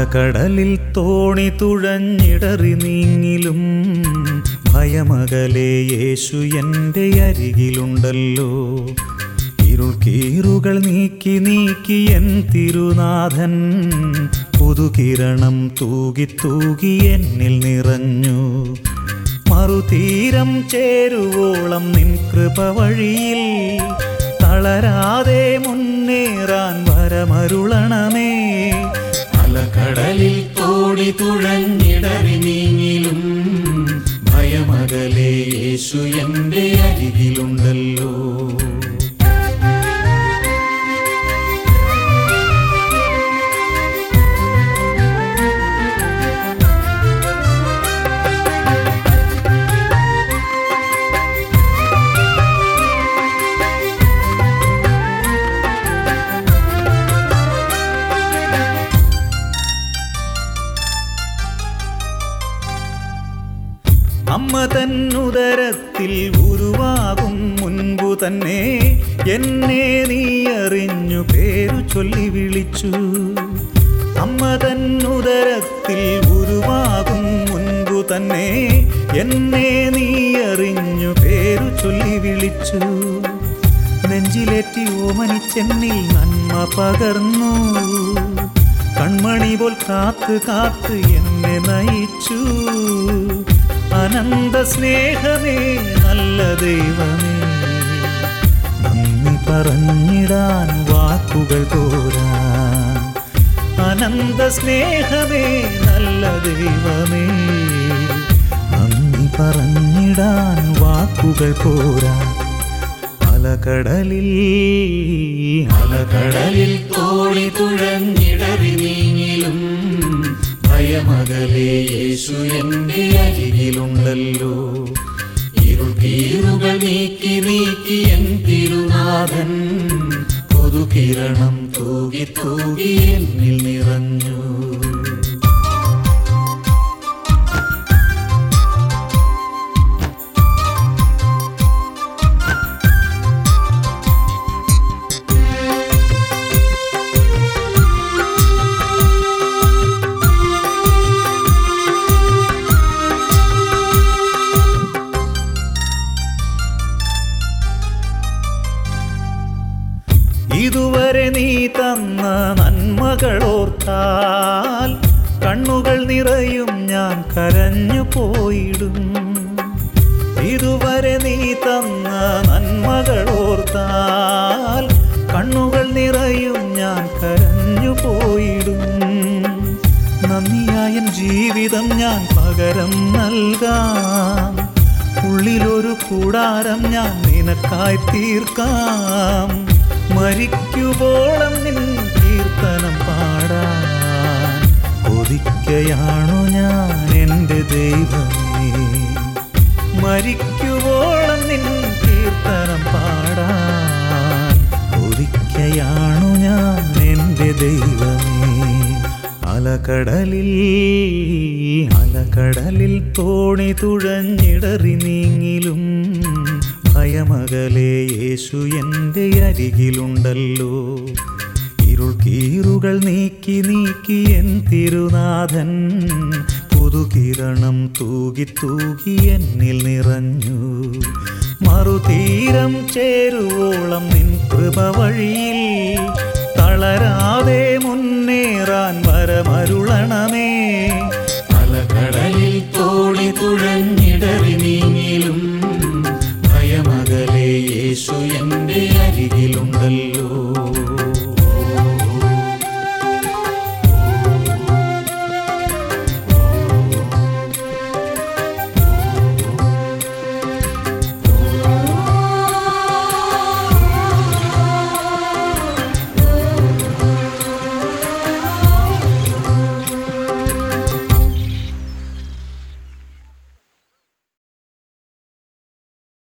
അലകടലിൽ തോണി തുഴഞ്ഞിടറി നീങ്ങിലും ഭയമകലെ യേശു എൻ്റെ അരികിലുണ്ടല്ലോ ഇരുൾ കീറുകൾ നീക്കി നീക്കി എൻ തിരുനാഥൻ പുതുകിരണം തൂകി തൂകി എന്നിൽ നിറഞ്ഞു മറുതീരം ചേരുവോളം നിൻ കൃപ വഴിയിൽ തളരാതെ മുന്നേറാൻ വരമരുളണമേ അലകടലിൽ തോണി തുഴഞ്ഞിടറി നീങ്ങിലും ഭയമകലെ യേശു എൻ്റെ അരികിലുണ്ടല്ലോ അമ്മ തന്നുദരത്തിൽ ഉരുവാകും മുൻപു തന്നെ എന്നെ നീ അറിഞ്ഞു പേരു ചൊല്ലി വിളിച്ചു അമ്മ തന്നുദരത്തിൽ ഉരുവാകും മുൻപു തന്നെ എന്നെ നീ അറിഞ്ഞു പേരു ചൊല്ലി വിളിച്ചു നെഞ്ചിലേറ്റി ഓമനിച്ചെന്നിൽ നന്മ പകർന്നു കൺമണി പോൽ കാത്ത് കാത്ത് എന്നെ നയിച്ചു അനന്ത സ്നേഹമേ നല്ല ദൈവമേ നന്ദി പറഞ്ഞിടാൻ വാക്കുകൾ പോരാ അനന്ത സ്നേഹമേ നല്ല ദൈവമേ നന്ദി പറഞ്ഞിടാൻ വാക്കുകൾ പോരാ അലകടലിൽ അലകടലിൽ തോണി തുഴഞ്ഞിടറി നീങ്ങിലും ഭയമകലെ യേശു എൻ്റെ അരികിലുണ്ടല്ലോ ഇരുൾ കീറുകൾ നീക്കി നീക്കി എൻ തിരുനാഥൻ പുതുകിരണം തൂകി തൂകി എന്നിൽ നിറഞ്ഞു ഇതുവരെ നീ തന്ന നന്മകളോർത്താൽ കണ്ണുകൾ നിറയും ഞാൻ കരഞ്ഞു പോയിടും ഇതുവരെ നീ തന്ന നന്മകളോർത്താൽ കണ്ണുകൾ നിറയും ഞാൻ കരഞ്ഞു പോയിടും നന്ദിയായൻ ജീവിതം ഞാൻ പകരം നൽകാം ഉള്ളിലൊരു കൂടാരം ഞാൻ നിനക്കായി തീർക്കാം മരിക്കുവോളം നിൻ കീർത്തനം പാടാൻ കൊതിക്കയാണു ഞാൻ എൻ്റെ ദൈവമേ മരിക്കുവോളം നിൻ കീർത്തനം പാടാൻ കൊതിക്കയാണു ഞാൻ എൻ്റെ ദൈവമേ അലകടലിൽ അലകടലിൽ തോണി തുഴഞ്ഞിടറി നീങ്ങിലും ഭയമകലെ യേശു എൻ്റെ അരികിലുണ്ടല്ലോ ഇരുൾ കീറുകൾ നീക്കി നീക്കി എൻ തിരുനാഥൻ പുതുകിരണം തൂകി തൂകി എന്നിൽ നിറഞ്ഞു മറുതീരം ചേരുവോളം നിൻ കൃപ വഴിയിൽ തളരാതെ മുന്നേറാൻ വരമരുളണമേ അലകടലിൽ തോണി തുഴഞ്ഞിടറി നീ